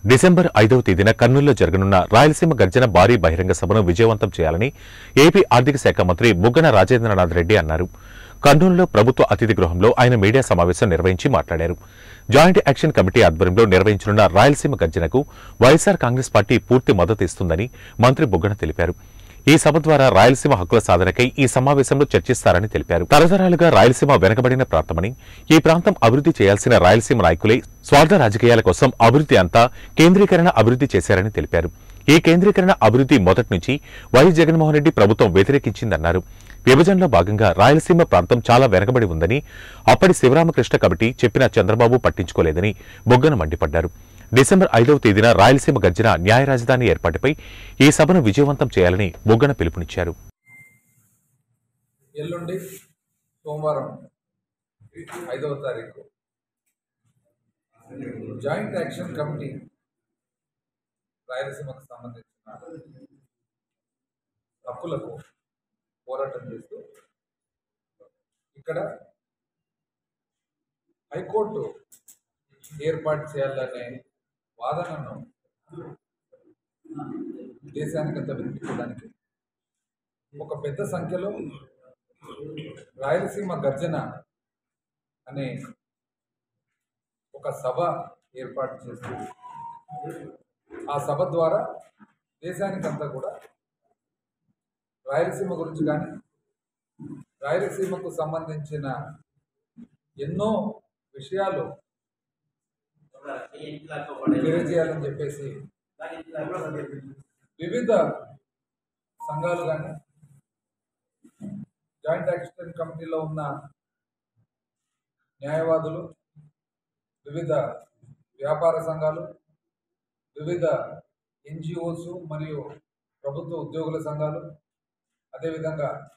December ఐదవ తేదీన కర్నూలులో జరగనున్న రాయలసీమ గర్జన భారీ బహిరంగ సభను విజయవంతం చేయాలని ఏపీ ఆర్థిక శాఖ మంత్రి బుగ్గన రాజేంద్రనాథ్ రెడ్డి అన్నారు కర్నూలులో ప్రభుత్వ అతిథి గృహంలో ఆయన మీడియా సమావేశం నిర్వహించి మాట్లాడారు జాయింట్ యాక్షన్ కమిటీ ఆధ్వర్యంలో నిర్వహించనున్న రాయలసీమ గర్జనకు వైఎస్సార్ కాంగ్రెస్ పార్టీ పూర్తి మద్దతు ఇస్తుందని మంత్రి బుగ్గన తెలిపారు ఈ సభ ద్వారా రాయలసీమ హక్కుల సాధనకై ఈ సమావేశంలో చర్చిస్తారని తెలిపారు తరతరాలుగా రాయలసీమ వెనకబడిన ప్రాంతమని ఈ ప్రాంతం అభివృద్ధి చేయాల్సిన రాయలసీమ నాయకులే స్వార్థ రాజకీయాల కోసం అభివృద్ధి అంతా కేంద్రీకరణ అభివృద్ధి చేశారని తెలిపారు ఈ కేంద్రీకరణ అభివృద్ధి మొదటి నుంచి వైఎస్ జగన్మోహన్ రెడ్డి ప్రభుత్వం వ్యతిరేకించిందన్నారు విభజనలో భాగంగా రాయలసీమ ప్రాంతం చాలా వెనకబడి ఉందని అప్పటి శివరామకృష్ణ కమిటీ చెప్పిన చంద్రబాబు పట్టించుకోలేదని బొగ్గన మండిపడ్డారు డిసెంబర్ ఐదవ తేదీన రాయలసీమ గర్జన న్యాయ రాజధాని ఏర్పాటుపై ఈ సభను విజయవంతం చేయాలని బొగ్గన పిలుపునిచ్చారు ఎల్లుండి సోమవారం ఐదవ తారీఖు జాయింట్ యాక్షన్ కమిటీ రాయలసీమకు సంబంధించిన హక్కులకు పోరాటం చేస్తూ ఇక్కడ హైకోర్టు ఏర్పాటు చేయాలనే వాదనను దేశానికంతా వినిపించడానికి ఒక పెద్ద సంఖ్యలో రాయలసీమ గర్జన అనే ఒక సభ ఏర్పాటు చేస్తూ ఆ సభ ద్వారా దేశానికంతా కూడా రాయలసీమ గురించి కానీ రాయలసీమకు సంబంధించిన ఎన్నో విషయాలు తెలియజేయాలని చెప్పేసి వివిధ సంఘాలు కానీ జాయింట్ యాక్షన్ కమిటీలో ఉన్న న్యాయవాదులు వివిధ వ్యాపార సంఘాలు వివిధ ఎన్జిఓస్ మరియు ప్రభుత్వ ఉద్యోగుల సంఘాలు అదేవిధంగా